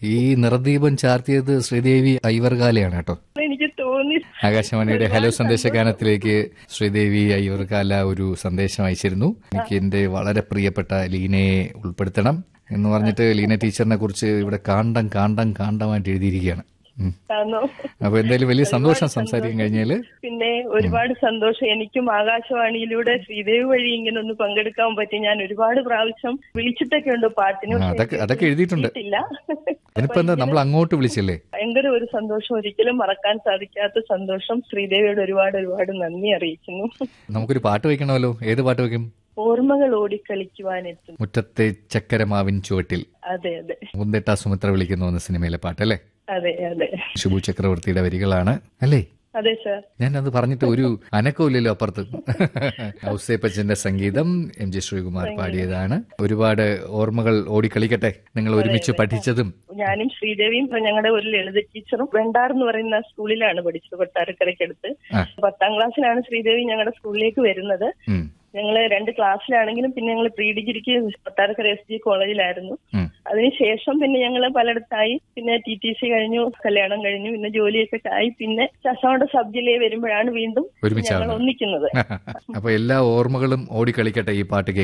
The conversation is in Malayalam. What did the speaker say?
ഈ നിറദീപം ചാർത്തിയത് ശ്രീദേവി ഐവർകാലയാണ് കേട്ടോ എനിക്ക് തോന്നി ആകാശവാണിയുടെ ഹലോ സന്ദേശ ഗാനത്തിലേക്ക് ശ്രീദേവി അയ്യൂർകാല ഒരു സന്ദേശം അയച്ചിരുന്നു എനിക്ക് എന്റെ വളരെ പ്രിയപ്പെട്ട ലീനയെ ഉൾപ്പെടുത്തണം എന്ന് പറഞ്ഞിട്ട് ലീന ടീച്ചറിനെ കുറിച്ച് ഇവിടെ കാണ്ടം കാണ്ടം കാണ്ടമായിട്ട് എഴുതിയിരിക്കുകയാണ് ഉം. ആണോ അപ്പൊ എന്തായാലും വലിയ സന്തോഷം സംസാരിക്കാൻ കഴിഞ്ഞാല് പിന്നെ ഒരുപാട് സന്തോഷം എനിക്കും ആകാശവാണിയിലൂടെ ശ്രീദേവി വഴി ഇങ്ങനെ ഒന്ന് പങ്കെടുക്കാൻ പറ്റി ഞാൻ ഒരുപാട് പ്രാവശ്യം വിളിച്ചിട്ടൊക്കെ ഉണ്ട് പാട്ടിന് ആ, പക്ഷേ അതൊക്കെ അതൊക്കെ എഴുതിയിട്ടുണ്ട് കിട്ടിയില്ല ഇതിനിപ്പോ എന്താ നമ്മൾ അങ്ങോട്ട് വിളിച്ചല്ലേ ഭയങ്കര ഒരു സന്തോഷം ഒരിക്കലും മറക്കാൻ സാധിക്കാത്ത സന്തോഷം ശ്രീദേവിയോട് ഒരുപാട് ഒരുപാട് നന്ദി അറിയിക്കുന്നു നമുക്കൊരു പാട്ട് വെക്കണമല്ലോ ഏത് പാട്ട് വെക്കും ഓർമ്മകൾ ഓടിക്കളിക്കുവാനെത്തും മുറ്റത്തെ ചക്കരമാവിൻ ചുവട്ടിൽ അതെ അതെ മുന്തേട്ട സുമിത്ര വിളിക്കുന്നു എന്ന സിനിമയിലെ പാട്ടല്ലേ അതെ അതെ ശുഭു ചക്രവർത്തിയുടെ വരികളാണ് അല്ലേ അതെ സാർ ഞാൻ അത് പറഞ്ഞിട്ട് ഒരു അനക്കമില്ലല്ലോ അപ്പുറത്ത് ഔസേപ്പച്ചന്റെ സംഗീതം എം ജെ ശ്രീകുമാർ പാടിയതാണ് ഒരുപാട് ഓർമ്മകൾ ഓടിക്കളിക്കട്ടെ നിങ്ങൾ ഒരുമിച്ച് പഠിച്ചതും ഞാനും ശ്രീദേവിയും ഞങ്ങളുടെ ഒരു ലളിത ടീച്ചറും വെണ്ടാർ എന്ന് പറയുന്ന സ്കൂളിലാണ് പഠിച്ചത് കൊട്ടാരക്കരയ്ക്കടുത്ത് ആ. പത്താം ക്ലാസ്സിലാണ് ശ്രീദേവി ഞങ്ങളുടെ സ്കൂളിലേക്ക് വരുന്നത് ഉം, ഞങ്ങള് രണ്ട് ക്ലാസ്സിലാണെങ്കിലും പിന്നെ ഞങ്ങൾ പ്രീ ഡിഗ്രിക്ക് കൊട്ടാരക്കര എസ് ജി കോളേജിലായിരുന്നു ഉം. അതിനുശേഷം പിന്നെ ഞങ്ങൾ പലയിടത്തായി പിന്നെ ടി ടി സി കഴിഞ്ഞു കല്യാണം കഴിഞ്ഞു പിന്നെ ജോലിയൊക്കെ ആയി പിന്നെ ശാസ്താവിടെ സബ് ജില്ലയിൽ വരുമ്പോഴാണ് വീണ്ടും ഒരുമിച്ചാണ് ഞങ്ങൾ ഒന്നിക്കുന്നത് അപ്പൊ എല്ലാ ഓർമ്മകളും ഓടിക്കളിക്കട്ടെ ഈ പാട്ട്